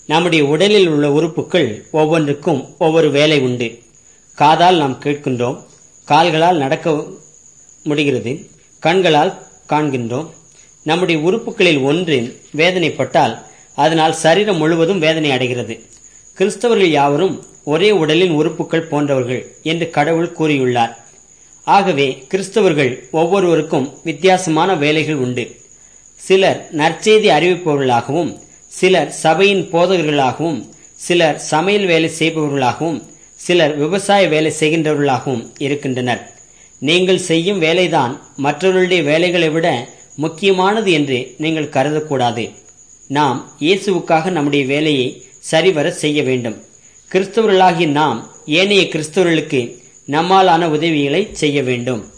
நம்முடைய உடலில் உள்ள உறுப்புகள் ஒவ்வொன்றுக்கும் ஒவ்வொரு வேலை உண்டு காதால் நாம் கேட்கின்றோம் கால்களால் நடக்க முடிகிறது கண்களால் காண்கின்றோம் நம்முடைய உறுப்புகளில் ஒன்று வேதனைப்பட்டால் அதனால் சரீரம் முழுவதும் வேதனை அடைகிறது கிறிஸ்தவர்கள் யாவரும் ஒரே உடலின் உறுப்புகள் போன்றவர்கள் என்று கடவுள் கூறியுள்ளார் ஆகவே கிறிஸ்தவர்கள் ஒவ்வொருவருக்கும் வித்தியாசமான வேலைகள் உண்டு சிலர் நற்செய்தி அறிவிப்பவர்களாகவும் சிலர் சபையின் போதகர்களாகவும் சிலர் சமையல் வேலை செய்பவர்களாகவும் சிலர் விவசாய வேலை செய்கின்றவர்களாகவும் இருக்கின்றனர் நீங்கள் செய்யும் வேலைதான் மற்றவர்களுடைய வேலைகளை விட முக்கியமானது என்று நீங்கள் கருதக்கூடாது நாம் இயேசுவுக்காக நம்முடைய வேலையை சரிவர செய்ய வேண்டும் கிறிஸ்தவர்களாகிய நாம் ஏனைய கிறிஸ்தவர்களுக்கு நம்மாலான உதவிகளை செய்ய வேண்டும்